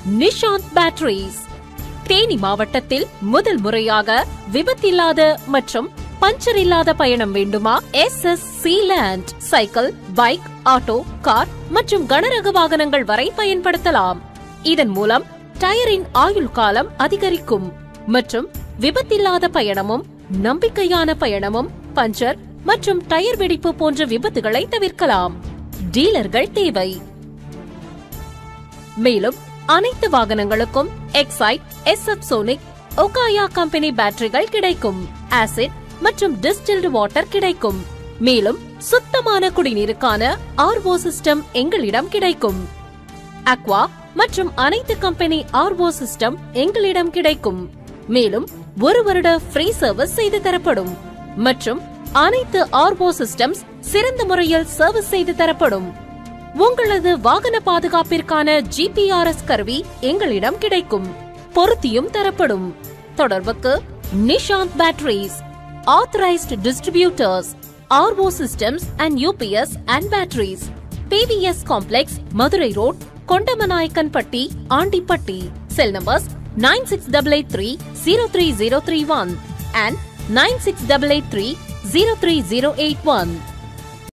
Nishanth batteries Theni மாவட்டத்தில் முதல் முறையாக விபத்தில்லாத மற்றும் பஞ்சர் இல்லாத பயணம் வேண்டுமா S S Sealand cycle bike auto car மற்றும் கனரக வாகனங்கள் வரை பயன்படுத்தலாம் இதன் மூலம் டயரின் ஆயுள் காலம் அதிகரிக்கும் மற்றும் விபத்தில்லாத பயணமும் நம்பிக்கையான பயணமும் பஞ்சர் மற்றும் டயர் வெடிப்பு போன்ற விபத்துகளை தவிர்க்கலாம் டீலர்கள் தேவை மேலும் அனைத்து வாகனங்களுக்கும் Exide SF Sonic Okaya company பேட்டரிகள் கிடைக்கும் ஆசிட் மற்றும் டிஸ்டில்டு வாட்டர் கிடைக்கும் மேலும் சுத்தமான குடிநீருக்கான ஆர்ஓ சிஸ்டம் எங்களிடம் கிடைக்கும் அக்வா மற்றும் அனைத்து கம்பெனி ஆர்ஓ சிஸ்டம் எங்களிடம் கிடைக்கும் மேலும் ஒரு வருட ஃப்ரீ சர்வீஸ் செய்து தரப்படும் மற்றும் அனைத்து ஆர்ஓ சிஸ்டம்ஸ் சிறந்த முறையில் சர்வீஸ் செய்து தரப்படும் உங்களது வாகன பாதுகாப்பிற்கான ஜிபிஆர்எஸ் கருவி எங்களிடம் கிடைக்கும் பொருத்தியும் தரப்படும் தொடர்புக்கு Nishanth batteries authorised distributors RO systems and UPS and batteries PVS complex Madurai road Kondamanayakkanpatti Andipatti cell numbers nine six double eight three zero three zero three one and nine six double eight three zero three zero eight one